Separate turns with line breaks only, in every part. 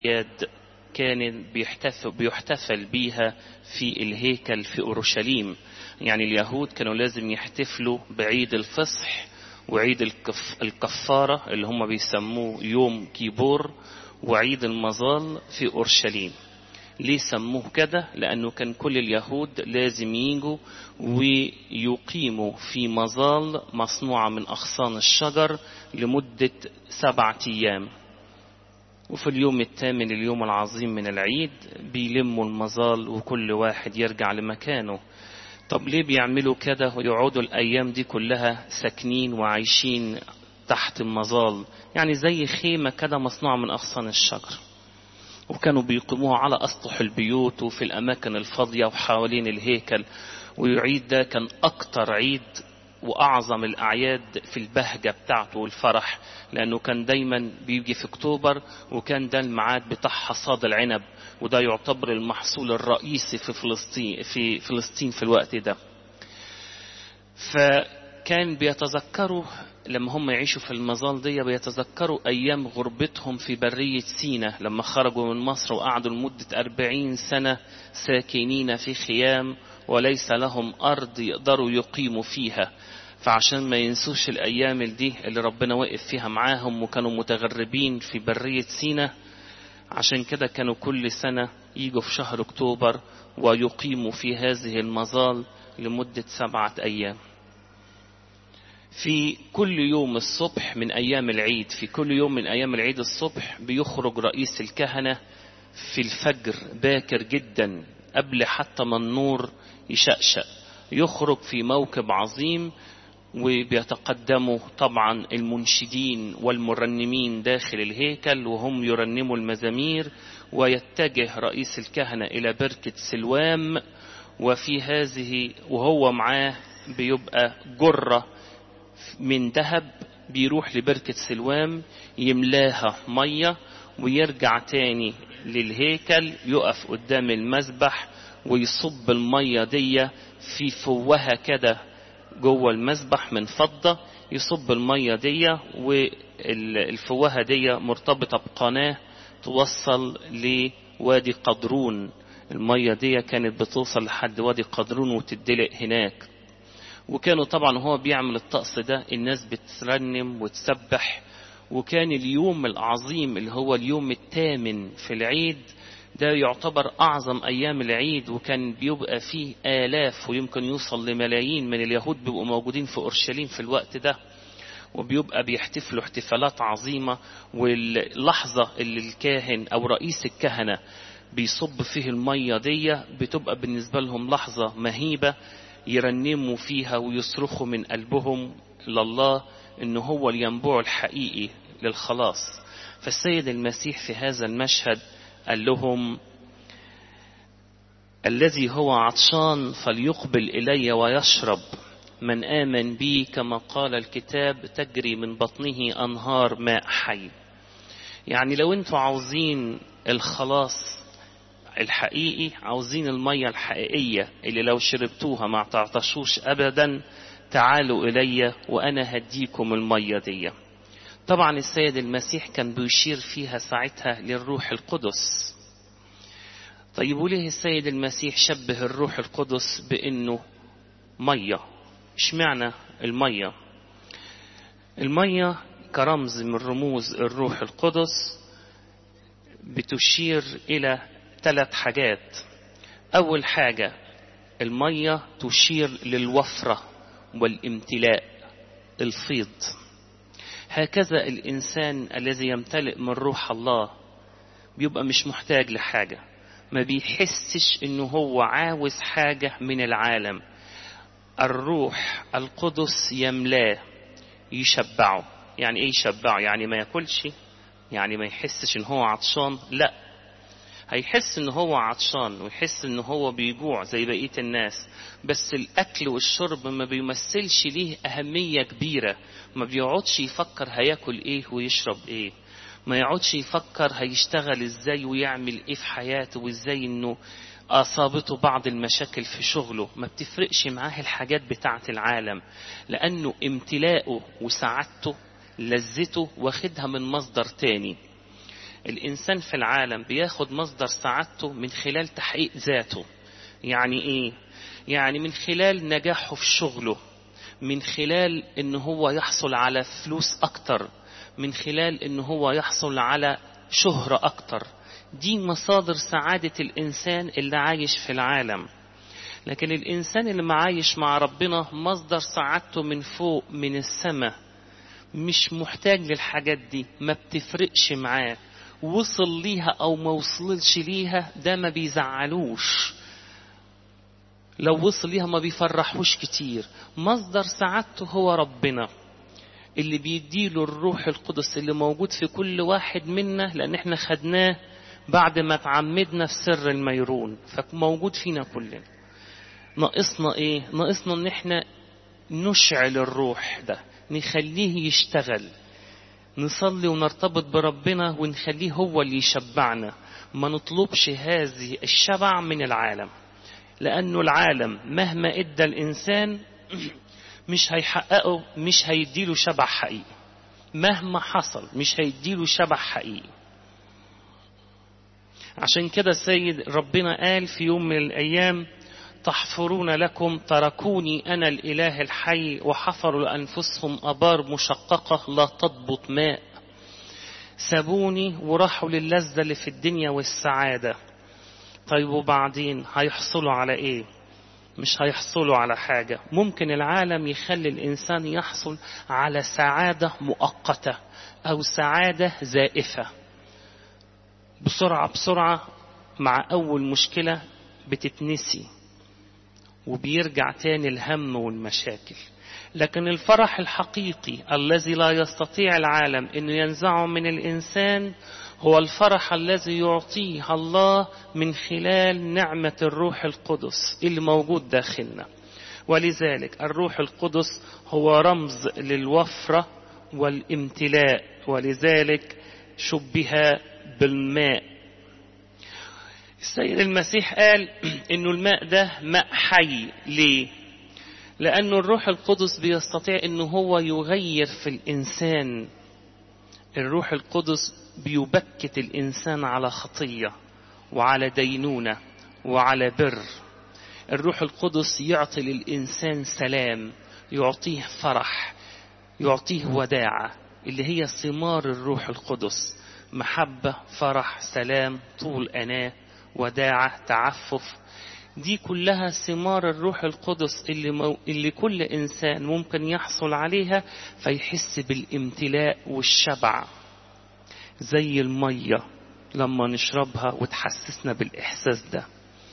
أعياد كان بيحتفل, بيحتفل بيها في الهيكل في أورشليم يعني اليهود كانوا لازم يحتفلوا بعيد الفصح وعيد الكف الكفارة اللي هم بيسموه يوم كيبور وعيد المظال في أورشليم ليه سموه كده لأنه كان كل اليهود لازم يجوا ويقيموا في مظال مصنوعة من أغصان الشجر لمدة سبعة أيام وفي اليوم الثامن اليوم العظيم من العيد بيلموا المظال وكل واحد يرجع لمكانه طب ليه بيعملوا كده ويقعدوا الأيام دي كلها ساكنين وعايشين تحت المظال يعني زي خيمة كده مصنوعة من أغصان الشجر وكانوا بيقيموها على أسطح البيوت وفي الأماكن الفاضية وحوالين الهيكل والعيد ده كان أكتر عيد وأعظم الأعياد في البهجة بتاعته والفرح لأنه كان دايما بيجي في أكتوبر وكان ده الميعاد بتاع حصاد العنب وده يعتبر المحصول الرئيسي في فلسطين في فلسطين في الوقت ده فكان بيتذكروا لما هم يعيشوا في المظال دي بيتذكروا أيام غربتهم في برية سينا لما خرجوا من مصر وقعدوا لمدة أربعين سنة ساكنين في خيام وليس لهم أرض يقدروا يقيموا فيها فعشان ما ينسوش الأيام دي اللي ربنا وقف فيها معاهم وكانوا متغربين في برية سينا عشان كده كانوا كل سنة يجوا في شهر أكتوبر ويقيموا في هذه المظال لمدة سبعة أيام في كل يوم الصبح من أيام العيد في كل يوم من أيام العيد الصبح بيخرج رئيس الكهنة في الفجر باكر جدا قبل حتى ما النور يشقشق يخرج في موكب عظيم وبيتقدموا طبعا المنشدين والمرنمين داخل الهيكل وهم يرنموا المزامير ويتجه رئيس الكهنة إلى بركة سلوام وفي هذه وهو معاه بيبقى جرة من ذهب بيروح لبركة سلوام يملاها مية ويرجع تاني للهيكل يقف قدام المذبح ويصب المية دي في فوهة كده جوه المذبح من فضة يصب المية دي والفوهة دي مرتبطة بقناة توصل لوادي قدرون المية دي كانت بتوصل لحد وادي قدرون وتدلق هناك وكانوا طبعا هو بيعمل الطقس ده الناس بترنم وتسبح وكان اليوم العظيم اللي هو اليوم الثامن في العيد ده يعتبر أعظم أيام العيد وكان بيبقى فيه آلاف ويمكن يوصل لملايين من اليهود بيبقوا موجودين في أورشليم في الوقت ده وبيبقى بيحتفلوا احتفالات عظيمة واللحظة اللي الكاهن أو رئيس الكهنة بيصب فيه المية دي بتبقى بالنسبة لهم لحظة مهيبة يرنموا فيها ويصرخوا من قلبهم لله إن هو الينبوع الحقيقي للخلاص فالسيد المسيح في هذا المشهد قال لهم الذي هو عطشان فليقبل إلي ويشرب من آمن بي كما قال الكتاب تجري من بطنه أنهار ماء حي يعني لو انتوا عاوزين الخلاص الحقيقي عاوزين المية الحقيقية اللي لو شربتوها ما تعطشوش أبدا تعالوا إلي وأنا هديكم المية دي طبعا السيد المسيح كان بيشير فيها ساعتها للروح القدس طيب وليه السيد المسيح شبه الروح القدس بأنه مية اشمعنى المية المية كرمز من رموز الروح القدس بتشير إلى ثلاث حاجات أول حاجة المية تشير للوفرة والامتلاء الفيض هكذا الإنسان الذي يمتلئ من روح الله بيبقى مش محتاج لحاجة ما بيحسش إنه هو عاوز حاجة من العالم الروح القدس يملاه يشبعه يعني ايه يشبعه يعني ما ياكلش يعني ما يحسش ان هو عطشان لا هيحس ان هو عطشان ويحس ان هو بيجوع زي بقية الناس بس الاكل والشرب ما بيمثلش ليه اهمية كبيرة ما بيقعدش يفكر هياكل ايه ويشرب ايه ما يقعدش يفكر هيشتغل ازاي ويعمل ايه في حياته وازاي انه اصابته بعض المشاكل في شغله ما بتفرقش معاه الحاجات بتاعة العالم لانه امتلاءه وسعادته لذته واخدها من مصدر تاني الإنسان في العالم بياخد مصدر سعادته من خلال تحقيق ذاته يعني إيه؟ يعني من خلال نجاحه في شغله من خلال إن هو يحصل على فلوس أكتر من خلال إن هو يحصل على شهرة أكتر دي مصادر سعادة الإنسان اللي عايش في العالم لكن الإنسان اللي معايش مع ربنا مصدر سعادته من فوق من السماء مش محتاج للحاجات دي ما بتفرقش معاه وصل ليها أو ما وصلش ليها ده ما بيزعلوش لو وصل ليها ما بيفرحوش كتير مصدر سعادته هو ربنا اللي بيديله الروح القدس اللي موجود في كل واحد منا لأن احنا خدناه بعد ما تعمدنا في سر الميرون فموجود فينا كلنا ناقصنا ايه ناقصنا ان احنا نشعل الروح ده نخليه يشتغل نصلي ونرتبط بربنا ونخليه هو اللي يشبعنا ما نطلبش هذه الشبع من العالم لأنه العالم مهما ادى الإنسان مش هيحققه مش هيديله شبع حقيقي مهما حصل مش هيديله شبع حقيقي عشان كده السيد ربنا قال في يوم من الأيام تحفرون لكم تركوني أنا الإله الحي وحفروا لأنفسهم أبار مشققة لا تضبط ماء سابوني وراحوا للذة اللي في الدنيا والسعادة طيب وبعدين هيحصلوا على إيه مش هيحصلوا على حاجة ممكن العالم يخلي الإنسان يحصل على سعادة مؤقتة أو سعادة زائفة بسرعة بسرعة مع أول مشكلة بتتنسي وبيرجع تاني الهم والمشاكل لكن الفرح الحقيقي الذي لا يستطيع العالم أنه ينزعه من الإنسان هو الفرح الذي يعطيه الله من خلال نعمة الروح القدس اللي موجود داخلنا ولذلك الروح القدس هو رمز للوفرة والامتلاء ولذلك شبه بالماء السيد المسيح قال انه الماء ده ماء حي ليه لانه الروح القدس بيستطيع انه هو يغير في الانسان الروح القدس بيبكت الانسان على خطيه وعلى دينونه وعلى بر الروح القدس يعطي للانسان سلام يعطيه فرح يعطيه وداعه اللي هي ثمار الروح القدس محبه فرح سلام طول اناه وداعة تعفف دي كلها ثمار الروح القدس اللي, مو... اللي كل إنسان ممكن يحصل عليها فيحس بالامتلاء والشبع زي المية لما نشربها وتحسسنا بالإحساس ده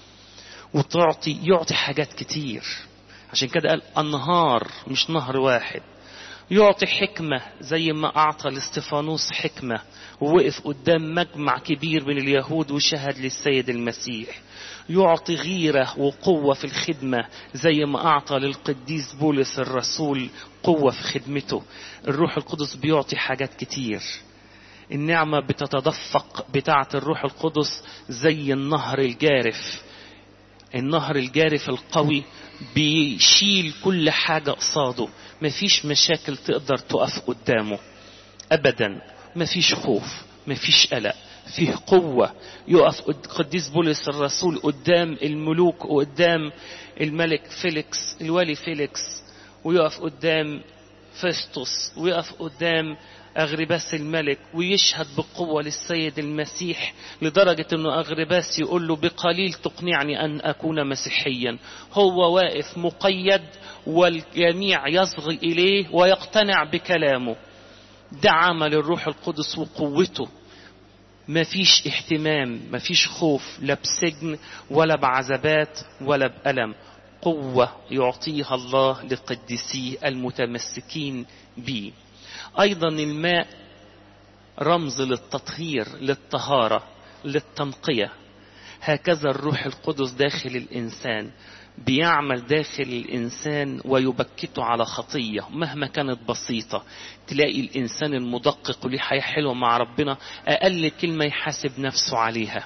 وتعطي يعطي حاجات كتير عشان كده قال أنهار مش نهر واحد يعطي حكمة زي ما أعطى لاستفانوس حكمة ووقف قدام مجمع كبير من اليهود وشهد للسيد المسيح يعطي غيرة وقوة في الخدمة زي ما أعطى للقديس بولس الرسول قوة في خدمته الروح القدس بيعطي حاجات كتير النعمة بتتدفق بتاعة الروح القدس زي النهر الجارف النهر الجارف القوي بيشيل كل حاجة قصاده مفيش مشاكل تقدر تقف قدامه أبدا مفيش خوف مفيش قلق فيه قوة يقف قديس بولس الرسول قدام الملوك وقدام الملك فيليكس الوالي فيليكس ويقف قدام فيستوس ويقف قدام أغرباس الملك ويشهد بقوة للسيد المسيح لدرجة أنه أغرباس يقول له بقليل تقنعني أن أكون مسيحيا هو واقف مقيد والجميع يصغي إليه ويقتنع بكلامه ده عمل الروح القدس وقوته ما فيش اهتمام ما فيش خوف لا بسجن ولا بعذابات ولا بألم قوة يعطيها الله لقدسيه المتمسكين به أيضا الماء رمز للتطهير للطهارة للتنقية هكذا الروح القدس داخل الإنسان بيعمل داخل الإنسان ويبكته على خطية مهما كانت بسيطة تلاقي الإنسان المدقق وليه حياة حلوة مع ربنا أقل كلمة يحاسب نفسه عليها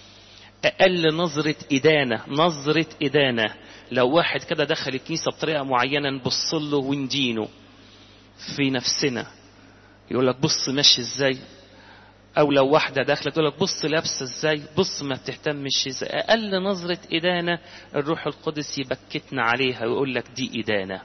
أقل نظرة إدانة نظرة إدانة لو واحد كده دخل الكنيسة بطريقة معينة نبص له وندينه في نفسنا يقول لك بص ماشي ازاي او لو واحده داخله تقول لك بص لابسه ازاي بص ما بتهتمش ازاي اقل نظره ادانه الروح القدس يبكتنا عليها ويقول لك دي ادانه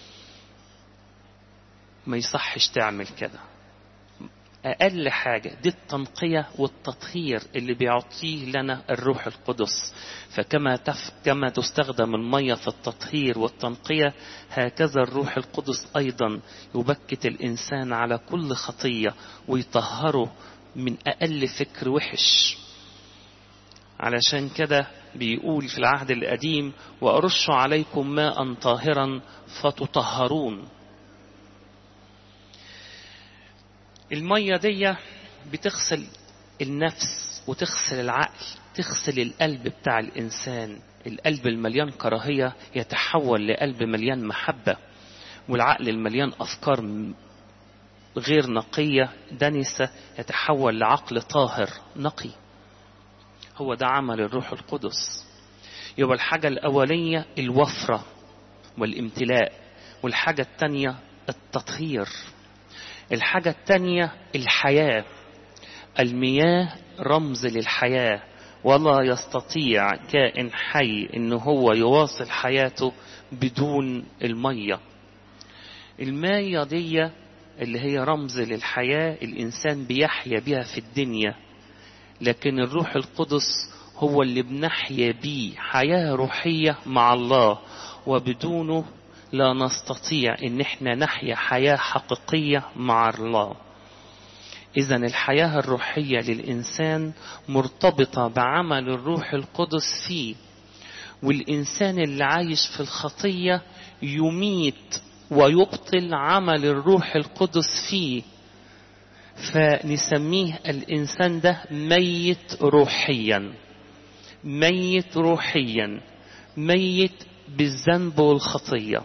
ما يصحش تعمل كده أقل حاجة دي التنقية والتطهير اللي بيعطيه لنا الروح القدس فكما تف كما تستخدم المية في التطهير والتنقية هكذا الروح القدس أيضا يبكت الإنسان على كل خطية ويطهره من أقل فكر وحش علشان كده بيقول في العهد القديم وأرش عليكم ماء طاهرا فتطهرون المية دي بتغسل النفس وتغسل العقل تغسل القلب بتاع الإنسان القلب المليان كراهية يتحول لقلب مليان محبة والعقل المليان أفكار غير نقية دنسة يتحول لعقل طاهر نقي هو ده عمل الروح القدس يبقى الحاجة الأولية الوفرة والامتلاء والحاجة الثانية التطهير الحاجة الثانية الحياة المياه رمز للحياة ولا يستطيع كائن حي ان هو يواصل حياته بدون المية المية دي اللي هي رمز للحياة الإنسان بيحيا بها في الدنيا لكن الروح القدس هو اللي بنحيا بيه حياة روحية مع الله وبدونه لا نستطيع ان احنا نحيا حياة حقيقية مع الله اذا الحياة الروحية للانسان مرتبطة بعمل الروح القدس فيه والانسان اللي عايش في الخطية يميت ويبطل عمل الروح القدس فيه فنسميه الانسان ده ميت روحيا ميت روحيا ميت بالذنب والخطيه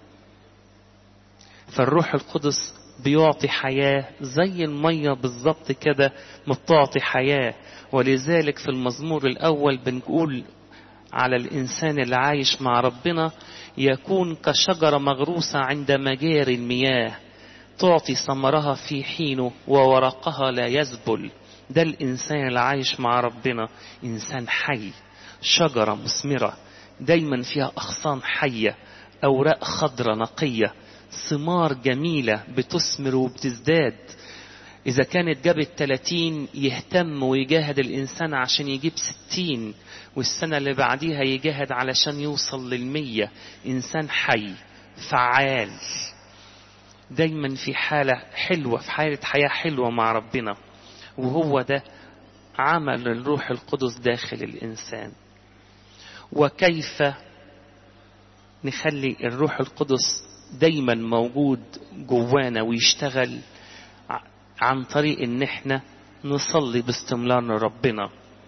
فالروح القدس بيعطي حياة زي المية بالظبط كده ما بتعطي حياة ولذلك في المزمور الأول بنقول على الإنسان اللي عايش مع ربنا يكون كشجرة مغروسة عند مجاري المياه تعطي ثمرها في حينه وورقها لا يذبل ده الإنسان اللي عايش مع ربنا إنسان حي شجرة مثمرة دايما فيها أغصان حية أوراق خضرة نقية ثمار جميلة بتثمر وبتزداد إذا كانت جابت 30 يهتم ويجاهد الإنسان عشان يجيب 60 والسنة اللي بعديها يجاهد علشان يوصل للمية إنسان حي فعال دايما في حالة حلوة في حالة حياة حلوة مع ربنا وهو ده عمل الروح القدس داخل الإنسان وكيف نخلي الروح القدس دايما موجود جوانا ويشتغل عن طريق ان احنا نصلي باستمرار لربنا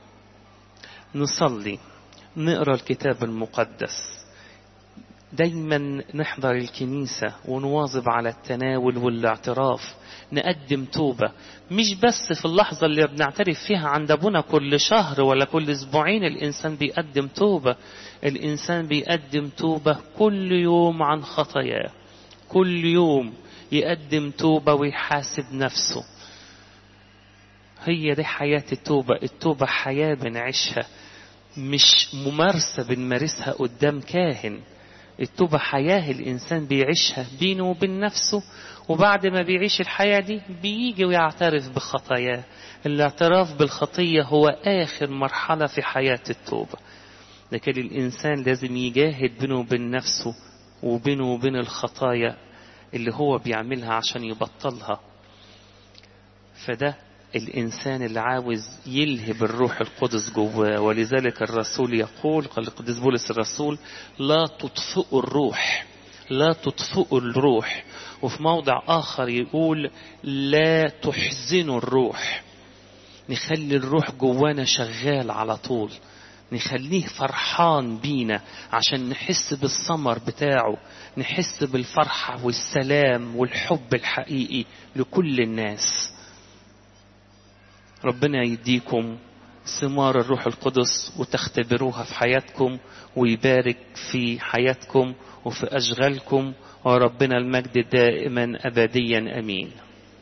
نصلي نقرا الكتاب المقدس دايما نحضر الكنيسة ونواظب على التناول والاعتراف نقدم توبة مش بس في اللحظة اللي بنعترف فيها عند أبونا كل شهر ولا كل أسبوعين الإنسان بيقدم توبة الإنسان بيقدم توبة كل يوم عن خطاياه كل يوم يقدم توبة ويحاسب نفسه هي دي حياة التوبة التوبة حياة بنعيشها مش ممارسة بنمارسها قدام كاهن التوبة حياة الإنسان بيعيشها بينه وبين نفسه وبعد ما بيعيش الحياة دي بيجي ويعترف بخطاياه الاعتراف بالخطية هو آخر مرحلة في حياة التوبة لكن الإنسان لازم يجاهد بينه وبين نفسه وبينه وبين الخطايا اللي هو بيعملها عشان يبطلها فده الإنسان اللي عاوز يلهب الروح القدس جواه ولذلك الرسول يقول قال القديس بولس الرسول لا تطفئوا الروح لا تطفئوا الروح وفي موضع آخر يقول لا تحزنوا الروح نخلي الروح جوانا شغال على طول نخليه فرحان بينا عشان نحس بالثمر بتاعه نحس بالفرحة والسلام والحب الحقيقي لكل الناس ربنا يديكم ثمار الروح القدس وتختبروها في حياتكم ويبارك في حياتكم وفي أشغالكم وربنا المجد دائما أبديا أمين